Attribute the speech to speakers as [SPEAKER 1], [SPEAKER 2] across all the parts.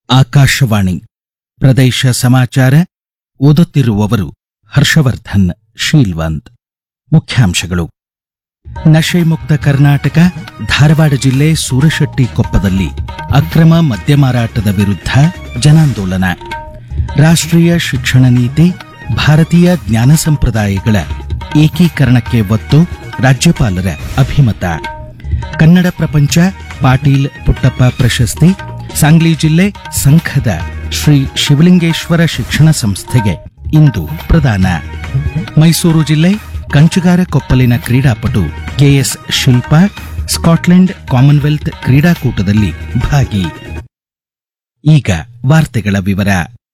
[SPEAKER 1] ಆಕಾಶವಾಣಿ ಪ್ರದೇಶ ಸಮಾಚಾರ ಓದುತ್ತಿರುವವರು ಹರ್ಷವರ್ಧನ್ ಶೀಲ್ವಂತ್ ಮುಖ್ಯಾಂಶಗಳು ನಶೆ ಮುಕ್ತ ಕರ್ನಾಟಕ ಧಾರವಾಡ ಜಿಲ್ಲೆ ಸೂರಶೆಟ್ಟಿ ಕೊಪ್ಪದಲ್ಲಿ ಅಕ್ರಮ ಮದ್ಯ ಮಾರಾಟದ ವಿರುದ್ಧ ಜನಾಂದೋಲನ ರಾಷ್ಟ್ರೀಯ ಶಿಕ್ಷಣ ನೀತಿ ಭಾರತೀಯ ಜ್ಞಾನ ಸಂಪ್ರದಾಯಗಳ ಏಕೀಕರಣಕ್ಕೆ ಒತ್ತು ರಾಜ್ಯಪಾಲರ ಅಭಿಮತ ಕನ್ನಡ ಪ್ರಪಂಚ ಪಾಟೀಲ್ ಪುಟ್ಟಪ್ಪ ಪ್ರಶಸ್ತಿ ಸಾಂಗ್ಲಿ ಜಿಲ್ಲೆ ಸಂಘದ ಶ್ರೀ ಶಿವಲಿಂಗೇಶ್ವರ ಶಿಕ್ಷಣ ಸಂಸ್ಥೆಗೆ ಇಂದು ಪ್ರದಾನ ಮೈಸೂರು ಜಿಲ್ಲೆ ಕಂಚುಗಾರ ಕೊಪ್ಪಲಿನ ಕ್ರೀಡಾಪಟು ಕೆಎಸ್ ಶಿಲ್ಪಾ ಸ್ಕಾಟ್ಲೆಂಡ್ ಕಾಮನ್ವೆಲ್ತ್ ಕ್ರೀಡಾಕೂಟದಲ್ಲಿ ಭಾಗಿ ಈಗ ವಾರ್ತೆಗಳ ವಿವರ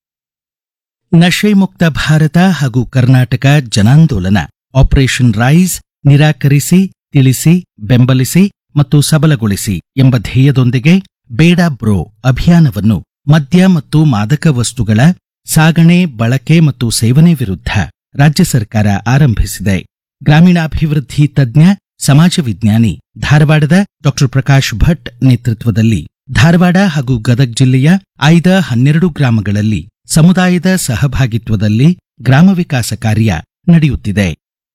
[SPEAKER 1] ನಶೆ ಮುಕ್ತ ಭಾರತ ಹಾಗೂ ಕರ್ನಾಟಕ ಜನಾಂದೋಲನ ಆಪರೇಷನ್ ರೈಸ್ ನಿರಾಕರಿಸಿ ತಿಳಿಸಿ ಬೆಂಬಲಿಸಿ ಮತ್ತು ಸಬಲಗೊಳಿಸಿ ಎಂಬ ಧ್ಯೇಯದೊಂದಿಗೆ ಬೇಡ ಬ್ರೋ ಅಭಿಯಾನವನ್ನು ಮದ್ಯ ಮತ್ತು ಮಾದಕ ವಸ್ತುಗಳ ಸಾಗಣೆ ಬಳಕೆ ಮತ್ತು ಸೇವನೆ ವಿರುದ್ಧ ರಾಜ್ಯ ಸರ್ಕಾರ ಆರಂಭಿಸಿದೆ ಗ್ರಾಮೀಣಾಭಿವೃದ್ಧಿ ತಜ್ಞ ಸಮಾಜ ವಿಜ್ಞಾನಿ ಧಾರವಾಡದ ಡಾಕ್ಟರ್ ಪ್ರಕಾಶ್ ಭಟ್ ನೇತೃತ್ವದಲ್ಲಿ ಧಾರವಾಡ ಹಾಗೂ ಗದಗ್ ಜಿಲ್ಲೆಯ ಆಯ್ದ ಹನ್ನೆರಡು ಗ್ರಾಮಗಳಲ್ಲಿ ಸಮುದಾಯದ ಸಹಭಾಗಿತ್ವದಲ್ಲಿ ಗ್ರಾಮ ವಿಕಾಸ ಕಾರ್ಯ ನಡೆಯುತ್ತಿದೆ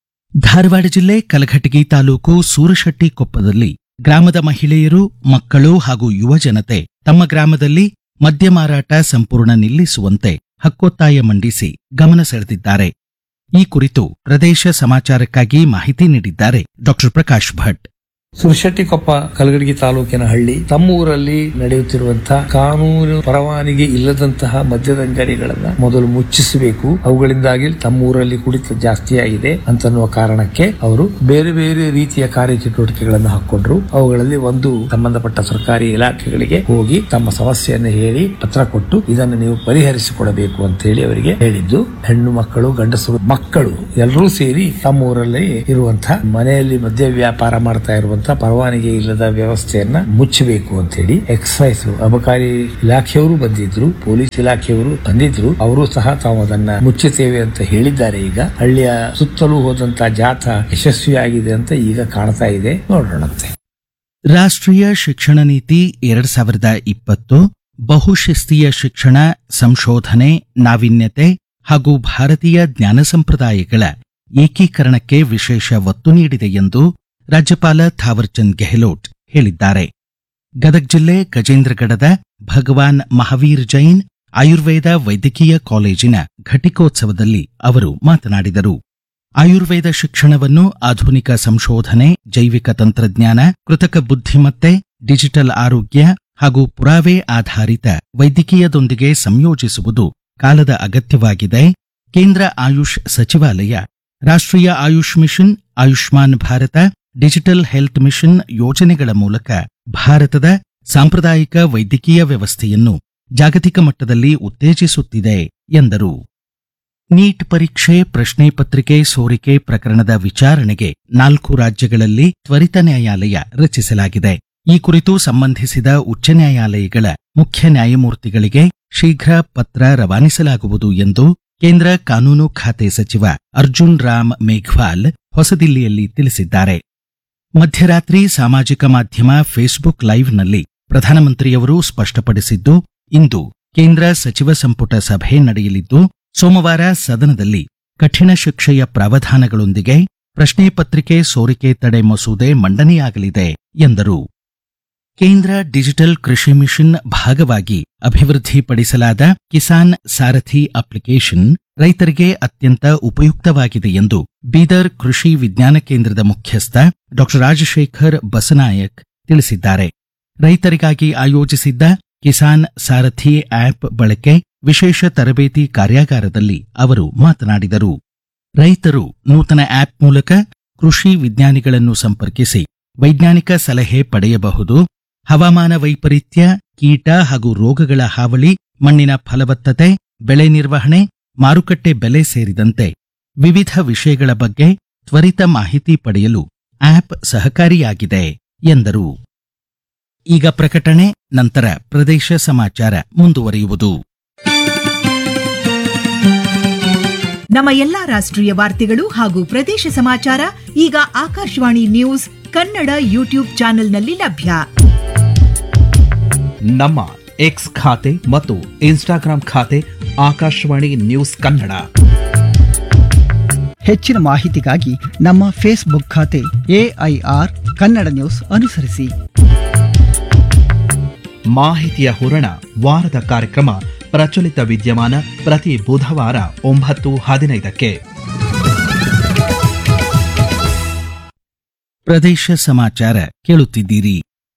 [SPEAKER 1] ಧಾರವಾಡ ಜಿಲ್ಲೆ ಕಲಘಟಗಿ ತಾಲೂಕು ಸೂರಶೆಟ್ಟಿ ಕೊಪ್ಪದಲ್ಲಿ ಗ್ರಾಮದ ಮಹಿಳೆಯರು ಮಕ್ಕಳು ಹಾಗೂ ಯುವ ಜನತೆ ತಮ್ಮ ಗ್ರಾಮದಲ್ಲಿ ಮದ್ಯ ಮಾರಾಟ ಸಂಪೂರ್ಣ ನಿಲ್ಲಿಸುವಂತೆ ಹಕ್ಕೊತ್ತಾಯ ಮಂಡಿಸಿ ಗಮನ ಸೆಳೆದಿದ್ದಾರೆ ಈ ಕುರಿತು ಪ್ರದೇಶ ಸಮಾಚಾರಕ್ಕಾಗಿ ಮಾಹಿತಿ ನೀಡಿದ್ದಾರೆ ಡಾಕ್ಟರ್ ಪ್ರಕಾಶ್ ಭಟ್
[SPEAKER 2] ಸುರಶೆಟ್ಟಿಕೊಪ್ಪ ಕಲಗಡಗಿ ತಾಲೂಕಿನ ಹಳ್ಳಿ ತಮ್ಮ ಊರಲ್ಲಿ ನಡೆಯುತ್ತಿರುವಂತಹ ಕಾನೂನು ಪರವಾನಗಿ ಇಲ್ಲದಂತಹ ಮದ್ಯದ ಅಂಗಡಿಗಳನ್ನ ಮೊದಲು ಮುಚ್ಚಿಸಬೇಕು ಅವುಗಳಿಂದಾಗಿ ತಮ್ಮ ಊರಲ್ಲಿ ಕುಡಿತ ಜಾಸ್ತಿಯಾಗಿದೆ ಅಂತನ್ನುವ ಕಾರಣಕ್ಕೆ ಅವರು ಬೇರೆ ಬೇರೆ ರೀತಿಯ ಕಾರ್ಯಚಟುವಟಿಕೆಗಳನ್ನು ಹಾಕೊಂಡ್ರು ಅವುಗಳಲ್ಲಿ ಒಂದು ಸಂಬಂಧಪಟ್ಟ ಸರ್ಕಾರಿ ಇಲಾಖೆಗಳಿಗೆ ಹೋಗಿ ತಮ್ಮ ಸಮಸ್ಯೆಯನ್ನು ಹೇಳಿ ಪತ್ರ ಕೊಟ್ಟು ಇದನ್ನು ನೀವು ಪರಿಹರಿಸಿಕೊಡಬೇಕು ಅಂತ ಹೇಳಿ ಅವರಿಗೆ ಹೇಳಿದ್ದು ಹೆಣ್ಣು ಮಕ್ಕಳು ಗಂಡಸರು ಮಕ್ಕಳು ಎಲ್ಲರೂ ಸೇರಿ ತಮ್ಮ ಊರಲ್ಲಿ ಇರುವಂತಹ ಮನೆಯಲ್ಲಿ ಮದ್ಯ ವ್ಯಾಪಾರ ಮಾಡ್ತಾ ಇರುವಂತಹ ಪರವಾನಗಿ ಇಲ್ಲದ ವ್ಯವಸ್ಥೆಯನ್ನ ಮುಚ್ಚಬೇಕು ಅಂತ ಹೇಳಿ ಎಕ್ಸೈಸ್ ಅಬಕಾರಿ ಇಲಾಖೆಯವರು ಬಂದಿದ್ರು ಪೊಲೀಸ್ ಇಲಾಖೆಯವರು ಬಂದಿದ್ರು ಅವರು ಸಹ ತಾವು ಅದನ್ನ ಮುಚ್ಚುತ್ತೇವೆ ಅಂತ ಹೇಳಿದ್ದಾರೆ ಈಗ ಹಳ್ಳಿಯ ಸುತ್ತಲೂ ಹೋದಂತಹ ಜಾಥಾ ಯಶಸ್ವಿಯಾಗಿದೆ ಅಂತ ಈಗ ಕಾಣ್ತಾ ಇದೆ ನೋಡೋಣಂತೆ
[SPEAKER 1] ರಾಷ್ಟ್ರೀಯ ಶಿಕ್ಷಣ ನೀತಿ ಎರಡ್ ಸಾವಿರದ ಇಪ್ಪತ್ತು ಬಹುಶಿಸ್ತೀಯ ಶಿಕ್ಷಣ ಸಂಶೋಧನೆ ನಾವೀನ್ಯತೆ ಹಾಗೂ ಭಾರತೀಯ ಜ್ಞಾನ ಸಂಪ್ರದಾಯಗಳ ಏಕೀಕರಣಕ್ಕೆ ವಿಶೇಷ ಒತ್ತು ನೀಡಿದೆ ಎಂದು ರಾಜ್ಯಪಾಲ ಥಾವರ್ಚಂದ್ ಗೆಹ್ಲೋಟ್ ಹೇಳಿದ್ದಾರೆ ಗದಗ್ ಜಿಲ್ಲೆ ಗಜೇಂದ್ರಗಡದ ಭಗವಾನ್ ಮಹಾವೀರ್ ಜೈನ್ ಆಯುರ್ವೇದ ವೈದ್ಯಕೀಯ ಕಾಲೇಜಿನ ಘಟಿಕೋತ್ಸವದಲ್ಲಿ ಅವರು ಮಾತನಾಡಿದರು ಆಯುರ್ವೇದ ಶಿಕ್ಷಣವನ್ನು ಆಧುನಿಕ ಸಂಶೋಧನೆ ಜೈವಿಕ ತಂತ್ರಜ್ಞಾನ ಕೃತಕ ಬುದ್ಧಿಮತ್ತೆ ಡಿಜಿಟಲ್ ಆರೋಗ್ಯ ಹಾಗೂ ಪುರಾವೆ ಆಧಾರಿತ ವೈದ್ಯಕೀಯದೊಂದಿಗೆ ಸಂಯೋಜಿಸುವುದು ಕಾಲದ ಅಗತ್ಯವಾಗಿದೆ ಕೇಂದ್ರ ಆಯುಷ್ ಸಚಿವಾಲಯ ರಾಷ್ಟ್ರೀಯ Ayush mission Ayushman Bharat digital health mission ಯೋಜನೆಗಳ ಮೂಲಕ ಭಾರತದ ಸಾಂಪ್ರದಾಯಿಕ ವೈದ್ಯಕೀಯ ವ್ಯವಸ್ಥೆಯನ್ನು ಜಾಗತಿಕ ಮಟ್ಟದಲ್ಲಿ ಉತ್ತೇಜಿಸುತ್ತಿದೆ ಎಂದರು ನೀಟ್ ಪರೀಕ್ಷೆ ಪ್ರಶ್ನೆ ಪತ್ರಿಕೆ ಸೋರಿಕೆ ಪ್ರಕರಣದ ವಿಚಾರಣೆಗೆ ನಾಲ್ಕು ರಾಜ್ಯಗಳಲ್ಲಿ ತ್ವರಿತ ನ್ಯಾಯಾಲಯ ರಚಿಸಲಾಗಿದೆ ಈ ಕುರಿತು ಸಂಬಂಧಿಸಿದ ಉಚ್ಚ ನ್ಯಾಯಾಲಯಗಳ ಮುಖ್ಯ ನ್ಯಾಯಮೂರ್ತಿಗಳಿಗೆ ಶೀಘ್ರ ಪತ್ರ ರವಾನಿಸಲಾಗುವುದು ಎಂದು ಕೇಂದ್ರ ಕಾನೂನು ಖಾತೆ ಸಚಿವ ಅರ್ಜುನ್ ರಾಮ್ ಮೇಘ್ವಾಲ್ ಹೊಸದಿಲ್ಲಿಯಲ್ಲಿ ತಿಳಿಸಿದ್ದಾರೆ ಮಧ್ಯರಾತ್ರಿ ಸಾಮಾಜಿಕ ಮಾಧ್ಯಮ ಫೇಸ್ಬುಕ್ ಲೈವ್ನಲ್ಲಿ ಪ್ರಧಾನಮಂತ್ರಿಯವರು ಸ್ಪಷ್ಟಪಡಿಸಿದ್ದು ಇಂದು ಕೇಂದ್ರ ಸಚಿವ ಸಂಪುಟ ಸಭೆ ನಡೆಯಲಿದ್ದು ಸೋಮವಾರ ಸದನದಲ್ಲಿ ಕಠಿಣ ಶಿಕ್ಷೆಯ ಪ್ರಾವಧಾನಗಳೊಂದಿಗೆ ಪ್ರಶ್ನೆ ಪತ್ರಿಕೆ ಸೋರಿಕೆ ತಡೆ ಮಸೂದೆ ಮಂಡನೆಯಾಗಲಿದೆ ಎಂದರು ಕೇಂದ್ರ ಡಿಜಿಟಲ್ ಕೃಷಿ ಮಿಷನ್ ಭಾಗವಾಗಿ ಅಭಿವೃದ್ಧಿಪಡಿಸಲಾದ ಕಿಸಾನ್ ಸಾರಥಿ ಅಪ್ಲಿಕೇಶನ್ ರೈತರಿಗೆ ಅತ್ಯಂತ ಉಪಯುಕ್ತವಾಗಿದೆ ಎಂದು ಬೀದರ್ ಕೃಷಿ ವಿಜ್ಞಾನ ಕೇಂದ್ರದ ಮುಖ್ಯಸ್ಥ ಡಾ ರಾಜಶೇಖರ್ ಬಸನಾಯಕ್ ತಿಳಿಸಿದ್ದಾರೆ ರೈತರಿಗಾಗಿ ಆಯೋಜಿಸಿದ್ದ ಕಿಸಾನ್ ಸಾರಥಿ ಆಪ್ ಬಳಕೆ ವಿಶೇಷ ತರಬೇತಿ ಕಾರ್ಯಾಗಾರದಲ್ಲಿ ಅವರು ಮಾತನಾಡಿದರು ರೈತರು ನೂತನ ಆಪ್ ಮೂಲಕ ಕೃಷಿ ವಿಜ್ಞಾನಿಗಳನ್ನು ಸಂಪರ್ಕಿಸಿ ವೈಜ್ಞಾನಿಕ ಸಲಹೆ ಪಡೆಯಬಹುದು ಹವಾಮಾನ ವೈಪರೀತ್ಯ ಕೀಟ ಹಾಗೂ ರೋಗಗಳ ಹಾವಳಿ ಮಣ್ಣಿನ ಫಲವತ್ತತೆ ಬೆಳೆ ನಿರ್ವಹಣೆ ಮಾರುಕಟ್ಟೆ ಬೆಲೆ ಸೇರಿದಂತೆ ವಿವಿಧ ವಿಷಯಗಳ ಬಗ್ಗೆ ತ್ವರಿತ ಮಾಹಿತಿ ಪಡೆಯಲು ಆಪ್ ಸಹಕಾರಿಯಾಗಿದೆ ಎಂದರು ಈಗ ಪ್ರಕಟಣೆ ನಂತರ ಪ್ರದೇಶ ಸಮಾಚಾರ ಮುಂದುವರಿಯುವುದು
[SPEAKER 3] ನಮ್ಮ ಎಲ್ಲಾ ರಾಷ್ಟ್ರೀಯ ವಾರ್ತೆಗಳು ಹಾಗೂ ಪ್ರದೇಶ ಸಮಾಚಾರ ಈಗ ಆಕಾಶವಾಣಿ ನ್ಯೂಸ್ ಕನ್ನಡ ಯೂಟ್ಯೂಬ್ ಚಾನೆಲ್ನಲ್ಲಿ ಲಭ್ಯ
[SPEAKER 4] ನಮ್ಮ ಎಕ್ಸ್ ಖಾತೆ ಮತ್ತು ಇನ್ಸ್ಟಾಗ್ರಾಂ ಖಾತೆ ಆಕಾಶವಾಣಿ ನ್ಯೂಸ್ ಕನ್ನಡ
[SPEAKER 5] ಹೆಚ್ಚಿನ ಮಾಹಿತಿಗಾಗಿ ನಮ್ಮ ಫೇಸ್ಬುಕ್ ಖಾತೆ ಎಐಆರ್ ಕನ್ನಡ ನ್ಯೂಸ್ ಅನುಸರಿಸಿ
[SPEAKER 4] ಮಾಹಿತಿಯ ಹೂರಣ ವಾರದ ಕಾರ್ಯಕ್ರಮ ಪ್ರಚಲಿತ ವಿದ್ಯಮಾನ ಪ್ರತಿ ಬುಧವಾರ ಒಂಬತ್ತು ಹದಿನೈದಕ್ಕೆ
[SPEAKER 1] ಪ್ರದೇಶ ಸಮಾಚಾರ ಕೇಳುತ್ತಿದ್ದೀರಿ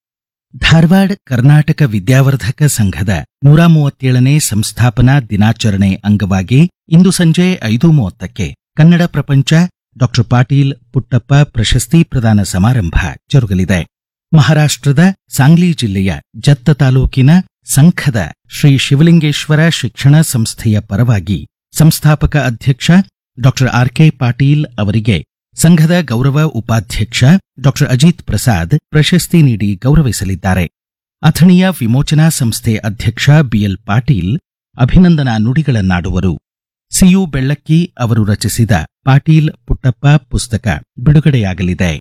[SPEAKER 1] ಧಾರವಾಡ ಕರ್ನಾಟಕ ವಿದ್ಯಾವರ್ಧಕ ಸಂಘದ ನೂರ ಮೂವತ್ತೇಳನೇ ಸಂಸ್ಥಾಪನಾ ದಿನಾಚರಣೆ ಅಂಗವಾಗಿ ಇಂದು ಸಂಜೆ ಐದು ಮೂವತ್ತಕ್ಕೆ ಕನ್ನಡ ಪ್ರಪಂಚ ಡಾಕ್ಟರ್ ಪಾಟೀಲ್ ಪುಟ್ಟಪ್ಪ ಪ್ರಶಸ್ತಿ ಪ್ರದಾನ ಸಮಾರಂಭ ಜರುಗಲಿದೆ ಮಹಾರಾಷ್ಟ್ರದ ಸಾಂಗ್ಲಿ ಜಿಲ್ಲೆಯ ಜತ್ತ ತಾಲೂಕಿನ ಸಂಖದ ಶ್ರೀ ಶಿವಲಿಂಗೇಶ್ವರ ಶಿಕ್ಷಣ ಸಂಸ್ಥೆಯ ಪರವಾಗಿ ಸಂಸ್ಥಾಪಕ ಅಧ್ಯಕ್ಷ ಡಾಕ್ಟರ್ ಆರ್ ಕೆ ಪಾಟೀಲ್ ಅವರಿಗೆ ಸಂಘದ ಗೌರವ ಉಪಾಧ್ಯಕ್ಷ ಡಾಕ್ಟರ್ ಅಜಿತ್ ಪ್ರಸಾದ್ ಪ್ರಶಸ್ತಿ ನೀಡಿ ಗೌರವಿಸಲಿದ್ದಾರೆ ಅಥಣಿಯ ವಿಮೋಚನಾ ಸಂಸ್ಥೆ ಅಧ್ಯಕ್ಷ ಬಿಎಲ್ ಪಾಟೀಲ್ ಅಭಿನಂದನಾ ನುಡಿಗಳನ್ನಾಡುವರು ಸಿಯು ಬೆಳ್ಳಕ್ಕಿ ಅವರು ರಚಿಸಿದ ಪಾಟೀಲ್ ಪುಟ್ಟಪ್ಪ ಪುಸ್ತಕ ಬಿಡುಗಡೆಯಾಗಲಿದೆ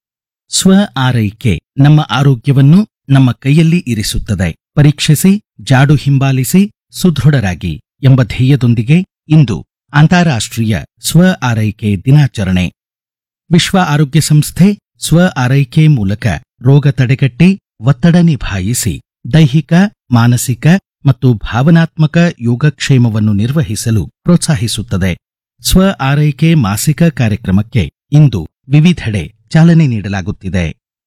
[SPEAKER 1] ಸ್ವ ಆರೈಕೆ ನಮ್ಮ ಆರೋಗ್ಯವನ್ನು ನಮ್ಮ ಕೈಯಲ್ಲಿ ಇರಿಸುತ್ತದೆ ಪರೀಕ್ಷಿಸಿ ಜಾಡು ಹಿಂಬಾಲಿಸಿ ಸುದೃಢರಾಗಿ ಎಂಬ ಧ್ಯೇಯದೊಂದಿಗೆ ಇಂದು ಅಂತಾರಾಷ್ಟ್ರೀಯ ಸ್ವ ಆರೈಕೆ ದಿನಾಚರಣೆ ವಿಶ್ವ ಆರೋಗ್ಯ ಸಂಸ್ಥೆ ಸ್ವ ಆರೈಕೆ ಮೂಲಕ ರೋಗ ತಡೆಗಟ್ಟಿ ಒತ್ತಡ ನಿಭಾಯಿಸಿ ದೈಹಿಕ ಮಾನಸಿಕ ಮತ್ತು ಭಾವನಾತ್ಮಕ ಯೋಗಕ್ಷೇಮವನ್ನು ನಿರ್ವಹಿಸಲು ಪ್ರೋತ್ಸಾಹಿಸುತ್ತದೆ ಸ್ವ ಆರೈಕೆ ಮಾಸಿಕ ಕಾರ್ಯಕ್ರಮಕ್ಕೆ ಇಂದು ವಿವಿಧೆಡೆ ಚಾಲನೆ ನೀಡಲಾಗುತ್ತಿದೆ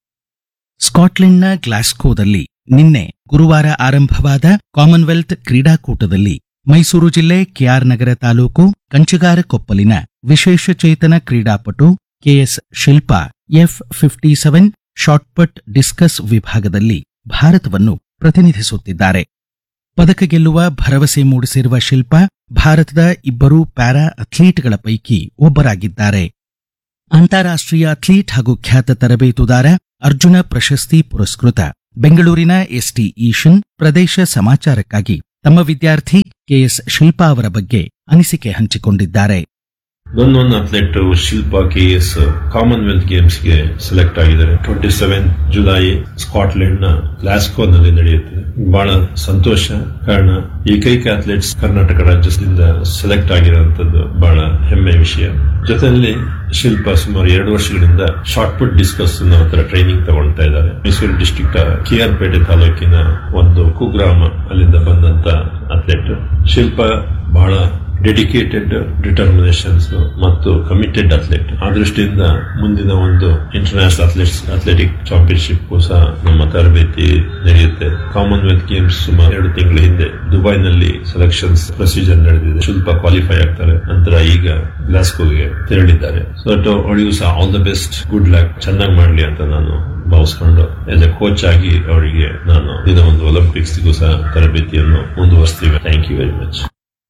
[SPEAKER 1] ಸ್ಕಾಟ್ಲೆಂಡ್ನ ಗ್ಲಾಸ್ಕೋದಲ್ಲಿ ನಿನ್ನೆ ಗುರುವಾರ ಆರಂಭವಾದ ಕಾಮನ್ವೆಲ್ತ್ ಕ್ರೀಡಾಕೂಟದಲ್ಲಿ ಮೈಸೂರು ಜಿಲ್ಲೆ ಕೆಆರ್ ನಗರ ತಾಲೂಕು ಕಂಚಿಗಾರಕೊಪ್ಪಲಿನ ವಿಶೇಷಚೇತನ ಕ್ರೀಡಾಪಟು KS Shilpa F fifty seven shot put discus ವಿಭಾಗದಲ್ಲಿ ಭಾರತವನ್ನು ಪ್ರತಿನಿಧಿಸುತ್ತಿದ್ದಾರೆ ಪದಕ ಗೆಲ್ಲುವ ಭರವಸೆ ಮೂಡಿಸಿರುವ ಶಿಲ್ಪಾ ಭಾರತದ ಇಬ್ಬರು ಪ್ಯಾರಾ ಅಥ್ಲೀಟ್ಗಳ ಪೈಕಿ ಒಬ್ಬರಾಗಿದ್ದಾರೆ ಅಂತಾರಾಷ್ಟ್ರೀಯ ಅಥ್ಲೀಟ್ ಹಾಗೂ ಖ್ಯಾತ ತರಬೇತುದಾರ ಅರ್ಜುನ ಪ್ರಶಸ್ತಿ ಪುರಸ್ಕೃತ ಬೆಂಗಳೂರಿನ ಎಸ್ಟಿ ಈಶನ್ ಪ್ರದೇಶ ಸಮಾಚಾರಕ್ಕಾಗಿ ತಮ್ಮ ವಿದ್ಯಾರ್ಥಿ ಕೆಎಸ್ ಶಿಲ್ಪಾ ಅವರ ಬಗ್ಗೆ ಅನಿಸಿಕೆ ಹಂಚಿಕೊಂಡಿದ್ದಾರೆ
[SPEAKER 6] ನನ್ನೊಂದು athlete Shilpa K S commonwealth games ಗೆ ಸೆಲೆಕ್ಟ್ ಆಗಿದ್ದಾರೆ ಟ್ವೆಂಟಿ ಸೆವೆನ್ ಜುಲೈ ಸ್ಕಾಟ್ಲೆಂಡ್ ನ ಗ್ಲಾಸ್ಕೋ ನಲ್ಲಿ ನಡೆಯುತ್ತೆ ಬಹಳ ಸಂತೋಷ ಕಾರಣ ಏಕೈಕ ಅಥ್ಲೆಟ್ಸ್ ಕರ್ನಾಟಕ ರಾಜ್ಯದಿಂದ ಸೆಲೆಕ್ಟ್ ಆಗಿರುವಂತದ್ದು ಬಹಳ ಹೆಮ್ಮೆ ವಿಷಯ ಜೊತೆಯಲ್ಲಿ ಶಿಲ್ಪಾ ಸುಮಾರು ಎರಡು ವರ್ಷಗಳಿಂದ ಶಾರ್ಟ್ ಪುಟ್ ಡಿಸ್ಕಸ್ ಹತ್ರ ಟ್ರೈನಿಂಗ್ ತಗೊಳ್ತಾ ಇದ್ದಾರೆ ಮೈಸೂರು ಡಿಸ್ಟ್ರಿಕ್ಟ್ ಕೆ ಆರ್ ಪೇಟೆ ತಾಲೂಕಿನ ಒಂದು ಕುಗ್ರಾಮ ಅಲ್ಲಿಂದ ಬಂದಂತ ಅಥ್ಲೆಟ್ ಶಿಲ್ಪಾ ಬಹಳ ಡೆಡಿಕೇಟೆಡ್ ಡಿಟರ್ಮಿನೇಷನ್ಸ್ ಮತ್ತು ಕಮಿಟೆಡ್ ಅಥ್ಲೆಟ್ ಆ ದೃಷ್ಟಿಯಿಂದ ಮುಂದಿನ ಒಂದು ಇಂಟರ್ನ್ಯಾಷನಲ್ ಅಥ್ಲೆಟ್ಸ್ ಅಥ್ಲೆಟಿಕ್ ಚಾಂಪಿಯನ್ಶಿಪ್ ಸಹ ನಮ್ಮ ತರಬೇತಿ ನಡೆಯುತ್ತೆ ಕಾಮನ್ವೆಲ್ತ್ ಗೇಮ್ಸ್ ಸುಮಾರು ಎರಡು ತಿಂಗಳ ಹಿಂದೆ ದುಬೈನಲ್ಲಿ ಸೆಲೆಕ್ಷನ್ಸ್ ಪ್ರೊಸೀಜರ್ ನಡೆದಿದೆ ಶಿಲ್ಪ ಕ್ವಾಲಿಫೈ ಆಗ್ತಾರೆ ನಂತರ ಈಗ ಗ್ಲಾಸ್ಕೋಗೆ ತೆರಳಿದ್ದಾರೆ ಸೊ ಅವಳಿಗೂ ಸಹ all the best good luck ಚೆನ್ನಾಗಿ ಮಾಡಲಿ ಅಂತ ನಾನು ಭಾವಿಸ್ಕೊಂಡು ಆಸ್ ಎ ಕೋಚ್ ಆಗಿ ಅವರಿಗೆ ನಾನು ದಿನ ಒಂದು ಒಲಿಂಪಿಕ್ಸ್ಗೂ ಸಹ ತರಬೇತಿಯನ್ನು ಮುಂದುವರಿಸ್ತೀವಿ ಥ್ಯಾಂಕ್ ಯು ವೆರಿ ಮಚ್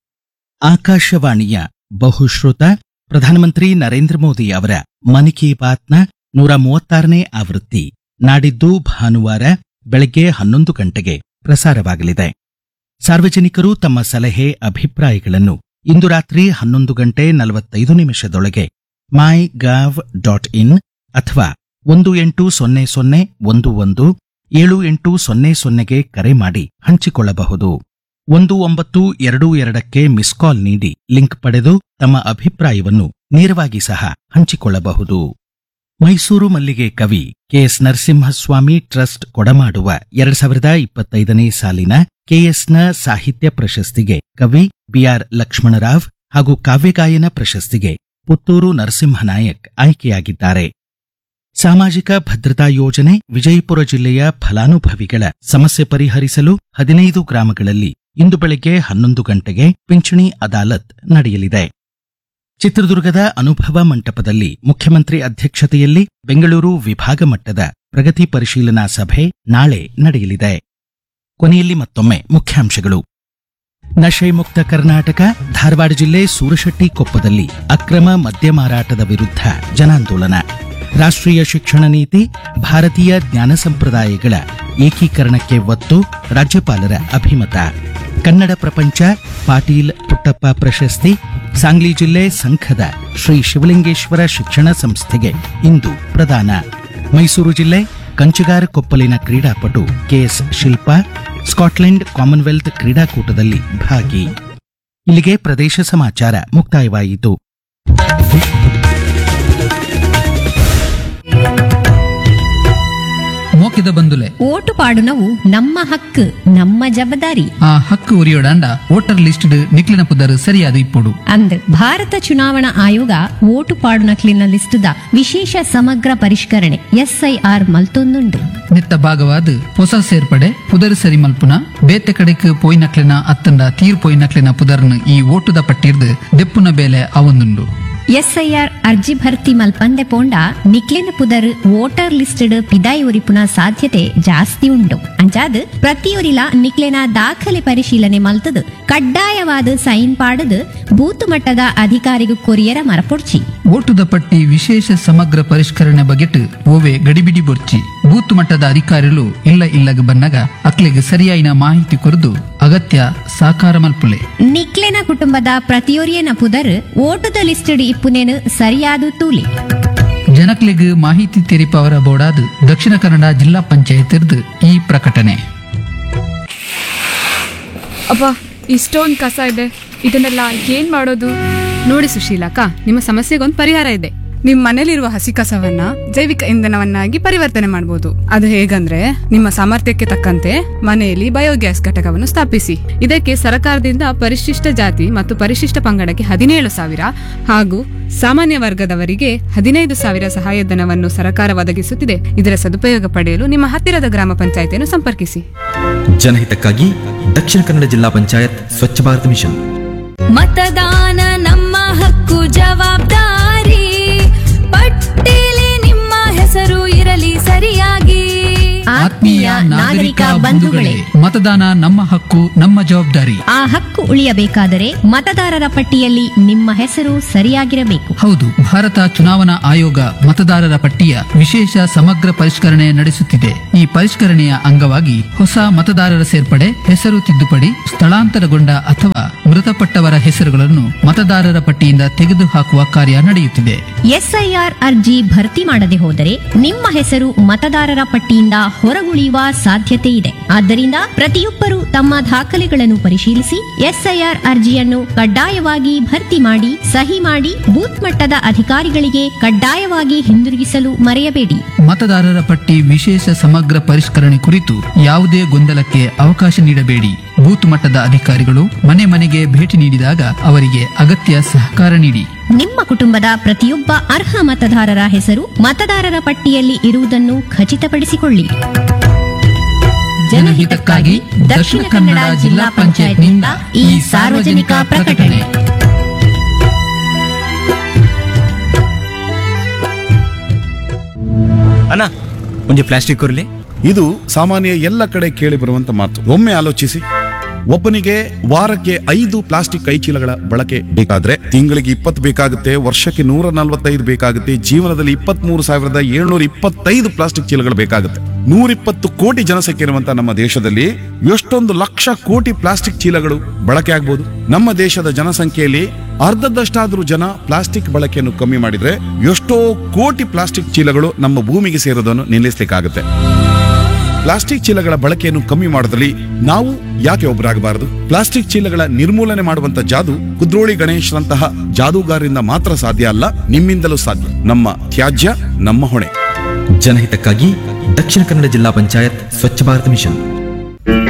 [SPEAKER 1] ಆಕಾಶವಾಣಿಯ ಬಹುಶ್ರುತ ಪ್ರಧಾನಮಂತ್ರಿ ನರೇಂದ್ರ ಮೋದಿ ಅವರ ಮನ್ ಕಿ ಬಾತ್ನ ನೂರ ಮೂವತ್ತಾರನೇ ಆವೃತ್ತಿ ನಾಡಿದ್ದು ಭಾನುವಾರ ಬೆಳಗ್ಗೆ ಹನ್ನೊಂದು ಗಂಟೆಗೆ ಪ್ರಸಾರವಾಗಲಿದೆ ಸಾರ್ವಜನಿಕರು ತಮ್ಮ ಸಲಹೆ ಅಭಿಪ್ರಾಯಗಳನ್ನು ಇಂದು ರಾತ್ರಿ ಹನ್ನೊಂದು ಗಂಟೆ ನಲವತ್ತೈದು ನಿಮಿಷದೊಳಗೆ ಮೈ ಗಾವ್ ಡಾಟ್ ಇನ್ ಅಥವಾ ಒಂದು ಎಂಟು ಸೊನ್ನೆ ಸೊನ್ನೆ ಒಂದು ಒಂದು ಏಳು ಎಂಟು ಸೊನ್ನೆ ಸೊನ್ನೆಗೆ ಕರೆ ಮಾಡಿ ಹಂಚಿಕೊಳ್ಳಬಹುದು ಒಂದು ಒಂಬತ್ತು ಎರಡು ಎರಡಕ್ಕೆ ಮಿಸ್ ಕಾಲ್ ನೀಡಿ ಲಿಂಕ್ ಪಡೆದು ತಮ್ಮ ಅಭಿಪ್ರಾಯವನ್ನು ನೇರವಾಗಿ ಸಹ ಹಂಚಿಕೊಳ್ಳಬಹುದು ಮೈಸೂರು ಮಲ್ಲಿಗೆ ಕವಿ ಕೆಎಸ್ ನರಸಿಂಹಸ್ವಾಮಿ ಟ್ರಸ್ಟ್ ಕೊಡಮಾಡುವ ಎರಡ್ ಸಾವಿರದ ಇಪ್ಪತ್ತೈದನೇ ಸಾಲಿನ ಕೆಎಸ್ನ ಸಾಹಿತ್ಯ ಪ್ರಶಸ್ತಿಗೆ ಕವಿ ಬಿಆರ್ ಲಕ್ಷ್ಮಣರಾವ್ ಹಾಗೂ ಕಾವ್ಯಗಾಯನ ಪ್ರಶಸ್ತಿಗೆ ಪುತ್ತೂರು ನರಸಿಂಹನಾಯಕ್ ಆಯ್ಕೆಯಾಗಿದ್ದಾರೆ ಸಾಮಾಜಿಕ ಭದ್ರತಾ ಯೋಜನೆ ವಿಜಯಪುರ ಜಿಲ್ಲೆಯ ಫಲಾನುಭವಿಗಳ ಸಮಸ್ಯೆ ಪರಿಹರಿಸಲು ಹದಿನೈದು ಗ್ರಾಮಗಳಲ್ಲಿ ಇಂದು ಬೆಳಗ್ಗೆ ಹನ್ನೊಂದು ಗಂಟೆಗೆ ಪಿಂಚಣಿ ಅದಾಲತ್ ನಡೆಯಲಿದೆ ಚಿತ್ರದುರ್ಗದ ಅನುಭವ ಮಂಟಪದಲ್ಲಿ ಮುಖ್ಯಮಂತ್ರಿ ಅಧ್ಯಕ್ಷತೆಯಲ್ಲಿ ಬೆಂಗಳೂರು ವಿಭಾಗ ಮಟ್ಟದ ಪ್ರಗತಿ ಪರಿಶೀಲನಾ ಸಭೆ ನಾಳೆ ನಡೆಯಲಿದೆ ಕೊನೆಯಲ್ಲಿ ಮತ್ತೊಮ್ಮೆ ಮುಖ್ಯಾಂಶಗಳು ನಶೆ ಮುಕ್ತ ಕರ್ನಾಟಕ ಧಾರವಾಡ ಜಿಲ್ಲೆ ಸೂರಶೆಟ್ಟಿ ಕೊಪ್ಪದಲ್ಲಿ ಅಕ್ರಮ ಮದ್ಯ ಮಾರಾಟದ ವಿರುದ್ಧ ಜನಾಂದೋಲನ ರಾಷ್ಟ್ರೀಯ ಶಿಕ್ಷಣ ನೀತಿ ಭಾರತೀಯ ಜ್ಞಾನ ಸಂಪ್ರದಾಯಗಳ ಏಕೀಕರಣಕ್ಕೆ ಒತ್ತು ರಾಜ್ಯಪಾಲರ ಅಭಿಮತ ಕನ್ನಡ ಪ್ರಪಂಚ ಪಾಟೀಲ್ ಪುಟ್ಟಪ್ಪ ಪ್ರಶಸ್ತಿ ಸಾಂಗ್ಲಿ ಜಿಲ್ಲೆ ಸಂಖದ ಶ್ರೀ ಶಿವಲಿಂಗೇಶ್ವರ ಶಿಕ್ಷಣ ಸಂಸ್ಥೆಗೆ ಇಂದು ಪ್ರದಾನ ಮೈಸೂರು ಜಿಲ್ಲೆ ಕಂಚಿಗಾರ ಕೊಪ್ಪಲಿನ ಕ್ರೀಡಾಪಟು ಕೆಎಸ್ ಶಿಲ್ಪಾ ಸ್ಕಾಟ್ಲೆಂಡ್ ಕಾಮನ್ವೆಲ್ತ್ ಕ್ರೀಡಾಕೂಟದಲ್ಲಿ ಭಾಗಿ ಇಲ್ಲಿಗೆ ಪ್ರದೇಶ ಸಮಾಚಾರ ಮುಕ್ತಾಯವಾಯಿತು
[SPEAKER 7] ಮೋಕಿದ ಬಂದುಲೆ
[SPEAKER 8] ಓಟು ಪಾಡುನವು ನಮ್ಮ ಹಕ್ಕು ನಮ್ಮ ಜವಾಬ್ದಾರಿ
[SPEAKER 7] ಆ ಹಕ್ಕು ಉರಿಯೋಡಾಂಡ ವೋಟರ್ ಲಿಸ್ಟ್ ನಿಕ್ಲಿನ ಪುದರ್ ಸರಿಯಾದ ಇಪ್ಪೊಡು
[SPEAKER 8] ಅಂದ್ ಭಾರತ ಚುನಾವಣಾ ಆಯೋಗ ಓಟು ಪಾಡುನಕ್ಲಿನ ಲಿಸ್ತುದ ವಿಶೇಷ ಸಮಗ್ರ ಪರಿಷ್ಕರಣೆ ಎಸ್ಐಆರ್ ಮಲ್ತೊಂದುಂಡು
[SPEAKER 7] ನಿತ್ತ ಭಾಗವಾದ ಹೊಸ ಸೇರ್ಪಡೆ ಪುದರ್ ಸರಿ ಮಲ್ಪುನ ಬೇತೆ ಕಡೆಕ್ ಪೋಯ್ನಕ್ಲಿನ ಅತ್ತಂಡ ತೀರ್ ಪೋಯ್ನಕ್ಲಿನ ಪುದರ್ನ ಈ ಓಟುದ ಪಟ್ಟಿರ್ದು ದೆಪ್ಪುನ ಬೇಲೆ ಅವೊಂದುಂಡು
[SPEAKER 8] ಎಸ್ಐಆರ್ ಅರ್ಜಿ ಭರ್ತಿ ಮಲ್ಪಂದೆ ಪೋಂಡ ನಿಕ್ಲಿನ ಪುದರ್ ವೋಟರ್ ಲಿಸ್ಟಡ್ ಪಿದಾಯಿ ಉರಿಪುನ ಸಾಧ್ಯತೆ ಜಾಸ್ತಿ ಉಂಡು ಅಂಚಾದ್ ಪ್ರತಿಯೊರಿಲ ನಿಕ್ಲೆನ ದಾಖಲೆ ಪರಿಶೀಲನೆ ಮಲ್ತದ್ ಕಡ್ಡಾಯವಾದ ಸೈನ್ ಪಾಡದ್ ಬೂತ್ ಮಟ್ಟದ ಅಧಿಕಾರಿಗೂ ಕೊರಿಯರ ಮರಪೊಡ್ಚಿ
[SPEAKER 7] ಓಟುದ ಪಟ್ಟಿ ವಿಶೇಷ ಸಮಗ್ರ ಪರಿಷ್ಕರಣೆ ಬಗೆಟ್ ಓವೆ ಗಡಿಬಿಡಿ ಬೊರ್ಚಿ ಬೂತ್ ಮಟ್ಟದ ಅಧಿಕಾರಿಗಳು ಇಲ್ಲ ಇಲ್ಲಗ ಬನ್ನಗ ಅಕ್ಲೆಗ್ ಸರಿಯಾಯಿನ ಮಾಹಿತಿ ಕೊರದು ಅಗತ್ಯ ಸಾಕಾರ ಮಲ್ಪುಲೆ
[SPEAKER 8] ನಿಕ್ಲೆನ ಕುಟುಂಬದ ಪ್ರತಿಯೊರಿಯನ ಪುದರ್ ಓಟದ ಲಿಸ್ಟಡ್ ಇಪ್ಪುನೇನು ಸರಿಯಾದ ತೂಲಿ
[SPEAKER 7] ಜನಕ್ಲೆಗ್ ಮಾಹಿತಿ ತೆರಿಪವರ ಬೋರ್ಡಾದ್ ದಕ್ಷಿಣ ಕನ್ನಡ ಜಿಲ್ಲಾ ಪಂಚಾಯತ್ ಈ ಪ್ರಕಟಣೆ
[SPEAKER 9] ಅಬ್ಬಾ ಇಷ್ಟೊಂದು ಕಸ ಇದೆ ಇದನ್ನೆಲ್ಲ ಏನ್ ಮಾಡೋದು
[SPEAKER 10] ನೋಡಿ ಸುಶೀಲಕ್ಕ ನಿಮ್ಮ ಸಮಸ್ಯೆಗೊಂದು ಪರಿಹಾರ ಇದೆ ನಿಮ್ಮ ಮನೇಲಿರುವ ಹಸಿ ಕಸವನ್ನ ಜೈವಿಕ ಇಂಧನವನ್ನಾಗಿ ಪರಿವರ್ತನೆ ಮಾಡಬಹುದು ಅದು ಹೇಗಂದ್ರೆ ನಿಮ್ಮ ಸಾಮರ್ಥ್ಯಕ್ಕೆ ತಕ್ಕಂತೆ ಮನೆಯಲ್ಲಿ ಬಯೋಗ್ಯಾಸ್ ಘಟಕವನ್ನು ಸ್ಥಾಪಿಸಿ ಇದಕ್ಕೆ ಸರ್ಕಾರದಿಂದ ಪರಿಶಿಷ್ಟ ಜಾತಿ ಮತ್ತು ಪರಿಶಿಷ್ಟ ಪಂಗಡಕ್ಕೆ ಹದಿನೇಳು ಸಾವಿರ ಹಾಗೂ ಸಾಮಾನ್ಯ ವರ್ಗದವರಿಗೆ ಹದಿನೈದು ಸಾವಿರ ಸಹಾಯಧನವನ್ನು ಸರ್ಕಾರ ಒದಗಿಸುತ್ತಿದೆ ಇದರ ಸದುಪಯೋಗ ಪಡೆಯಲು ನಿಮ್ಮ ಹತ್ತಿರದ ಗ್ರಾಮ ಪಂಚಾಯತಿಯನ್ನು ಸಂಪರ್ಕಿಸಿ
[SPEAKER 11] ಜನಹಿತಕ್ಕಾಗಿ ದಕ್ಷಿಣ ಕನ್ನಡ ಜಿಲ್ಲಾ ಪಂಚಾಯತ್ ಸ್ವಚ್ಛ ಭಾರತ ಮಿಷನ್
[SPEAKER 12] ಮತದಾನ ನಮ್ಮ ಹಕ್ಕು ಜವಾಬ್ದಾರಿ ಪಟ್ಟಿಲಿ ನಿಮ್ಮ ಹೆಸರು ಇರಲಿ ಸರಿಯಾಗಿ
[SPEAKER 7] ಆತ್ಮೀಯ ನಾಗರಿಕ ಬಂಧುಗಳೇ ಮತದಾನ ನಮ್ಮ ಹಕ್ಕು ನಮ್ಮ ಜವಾಬ್ದಾರಿ
[SPEAKER 8] ಆ ಹಕ್ಕು ಉಳಿಯಬೇಕಾದರೆ ಮತದಾರರ ಪಟ್ಟಿಯಲ್ಲಿ ನಿಮ್ಮ ಹೆಸರು ಸರಿಯಾಗಿರಬೇಕು
[SPEAKER 7] ಹೌದು ಭಾರತ ಚುನಾವಣಾ ಆಯೋಗ ಮತದಾರರ ಪಟ್ಟಿಯ ವಿಶೇಷ ಸಮಗ್ರ ಪರಿಷ್ಕರಣೆ ನಡೆಸುತ್ತಿದೆ ಈ ಪರಿಷ್ಕರಣೆಯ ಅಂಗವಾಗಿ ಹೊಸ ಮತದಾರರ ಸೇರ್ಪಡೆ ಹೆಸರು ತಿದ್ದುಪಡಿ ಸ್ಥಳಾಂತರಗೊಂಡ ಅಥವಾ ಮೃತಪಟ್ಟವರ ಹೆಸರುಗಳನ್ನು ಮತದಾರರ ಪಟ್ಟಿಯಿಂದ ತೆಗೆದುಹಾಕುವ ಕಾರ್ಯ ನಡೆಯುತ್ತಿದೆ
[SPEAKER 8] ಎಸ್ಐಆರ್ ಅರ್ಜಿ ಭರ್ತಿ ಮಾಡದೆ ಹೋದರೆ ನಿಮ್ಮ ಹೆಸರು ಮತದಾರರ ಪಟ್ಟಿಯಿಂದ ಹೊರಗುಳಿಯುವ ಸಾಧ್ಯತೆ ಇದೆ ಆದ್ದರಿಂದ ಪ್ರತಿಯೊಬ್ಬರು ತಮ್ಮ ದಾಖಲೆಗಳನ್ನು ಪರಿಶೀಲಿಸಿ ಎಸ್ಐಆರ್ ಅರ್ಜಿಯನ್ನು ಕಡ್ಡಾಯವಾಗಿ ಭರ್ತಿ ಮಾಡಿ ಸಹಿ ಮಾಡಿ ಬೂತ್ ಮಟ್ಟದ ಅಧಿಕಾರಿಗಳಿಗೆ ಕಡ್ಡಾಯವಾಗಿ ಹಿಂದಿರುಗಿಸಲು ಮರೆಯಬೇಡಿ
[SPEAKER 7] ಮತದಾರರ ಪಟ್ಟಿ ವಿಶೇಷ ಸಮಗ್ರ ಪರಿಷ್ಕರಣೆ ಕುರಿತು ಯಾವುದೇ ಗೊಂದಲಕ್ಕೆ ಅವಕಾಶ ನೀಡಬೇಡಿ ಬೂತ್ ಮಟ್ಟದ ಅಧಿಕಾರಿಗಳು ಮನೆ ಮನೆಗೆ ಭೇಟಿ ನೀಡಿದಾಗ ಅವರಿಗೆ ಅಗತ್ಯ ಸಹಕಾರ ನೀಡಿ
[SPEAKER 8] ನಿಮ್ಮ ಕುಟುಂಬದ ಪ್ರತಿಯೊಬ್ಬ ಅರ್ಹ ಮತದಾರರ ಹೆಸರು ಮತದಾರರ ಪಟ್ಟಿಯಲ್ಲಿ ಇರುವುದನ್ನು ಖಚಿತಪಡಿಸಿಕೊಳ್ಳಿ
[SPEAKER 7] ಜನಹಿತಕ್ಕಾಗಿ ದಕ್ಷಿಣ ಕನ್ನಡ ಜಿಲ್ಲಾ ಪಂಚಾಯತ್ನಿಂದ ಈ ಸಾರ್ವಜನಿಕ ಪ್ರಕಟಣೆ
[SPEAKER 13] ಅಣ್ಣ ಒಂದು ಪ್ಲಾಸ್ಟಿಕ್ ಕೊರ್ಲಿ
[SPEAKER 14] ಇದು ಸಾಮಾನ್ಯ ಎಲ್ಲ ಕಡೆ ಕೇಳಿ ಬರುವಂತ ಮಾತು ಒಮ್ಮೆ ಆಲೋಚಿಸಿ ಒಬ್ಬನಿಗೆ ವಾರಕ್ಕೆ ಐದು ಪ್ಲಾಸ್ಟಿಕ್ ಕೈಚೀಲಗಳ ಬಳಕೆ ಬೇಕಾದ್ರೆ ತಿಂಗಳಿಗೆ ಇಪ್ಪತ್ತು ಬೇಕಾಗುತ್ತೆ ವರ್ಷಕ್ಕೆ ನೂರ ನಲವತ್ತೈದು ಬೇಕಾಗುತ್ತೆ ಜೀವನದಲ್ಲಿ ಇಪ್ಪತ್ತ್ ಮೂರು ಸಾವಿರದ ಏಳ್ನೂರ ಇಪ್ಪತ್ತೈದು ಪ್ಲಾಸ್ಟಿಕ್ ಚೀಲಗಳು ಬೇಕಾಗುತ್ತೆ ನೂರಿಪ್ಪತ್ತು ಕೋಟಿ ಜನಸಂಖ್ಯೆ ಇರುವಂತ ನಮ್ಮ ದೇಶದಲ್ಲಿ ಎಷ್ಟೊಂದು ಲಕ್ಷ ಕೋಟಿ ಪ್ಲಾಸ್ಟಿಕ್ ಚೀಲಗಳು ಬಳಕೆ ಆಗ್ಬೋದು ನಮ್ಮ ದೇಶದ ಜನಸಂಖ್ಯೆಯಲ್ಲಿ ಅರ್ಧದಷ್ಟಾದ್ರೂ ಜನ ಪ್ಲಾಸ್ಟಿಕ್ ಬಳಕೆಯನ್ನು ಕಮ್ಮಿ ಮಾಡಿದ್ರೆ ಎಷ್ಟೋ ಕೋಟಿ ಪ್ಲಾಸ್ಟಿಕ್ ಚೀಲಗಳು ನಮ್ಮ ಭೂಮಿಗೆ ಸೇರೋದನ್ನು ನಿಲ್ಲಿಸಲಿಕ್ಕಾಗುತ್ತೆ ಪ್ಲಾಸ್ಟಿಕ್ ಚೀಲಗಳ ಬಳಕೆಯನ್ನು ಕಮ್ಮಿ ಮಾಡೋದ್ರಲ್ಲಿ ನಾವು ಯಾಕೆ ಒಬ್ಬರಾಗಬಾರದು ಪ್ಲಾಸ್ಟಿಕ್ ಚೀಲಗಳ ನಿರ್ಮೂಲನೆ ಮಾಡುವಂತ ಜಾದು ಕುದ್ರೋಳಿ ಗಣೇಶ್ರಂತಹ ಜಾದೂಗಾರರಿಂದ ಮಾತ್ರ ಸಾಧ್ಯ ಅಲ್ಲ ನಿಮ್ಮಿಂದಲೂ ಸಾಧ್ಯ ನಮ್ಮ ತ್ಯಾಜ್ಯ ನಮ್ಮ ಹೊಣೆ
[SPEAKER 11] ಜನಹಿತಕ್ಕಾಗಿ ದಕ್ಷಿಣ ಕನ್ನಡ ಜಿಲ್ಲಾ ಪಂಚಾಯತ್ ಸ್ವಚ್ಛ ಭಾರತ ಮಿಷನ್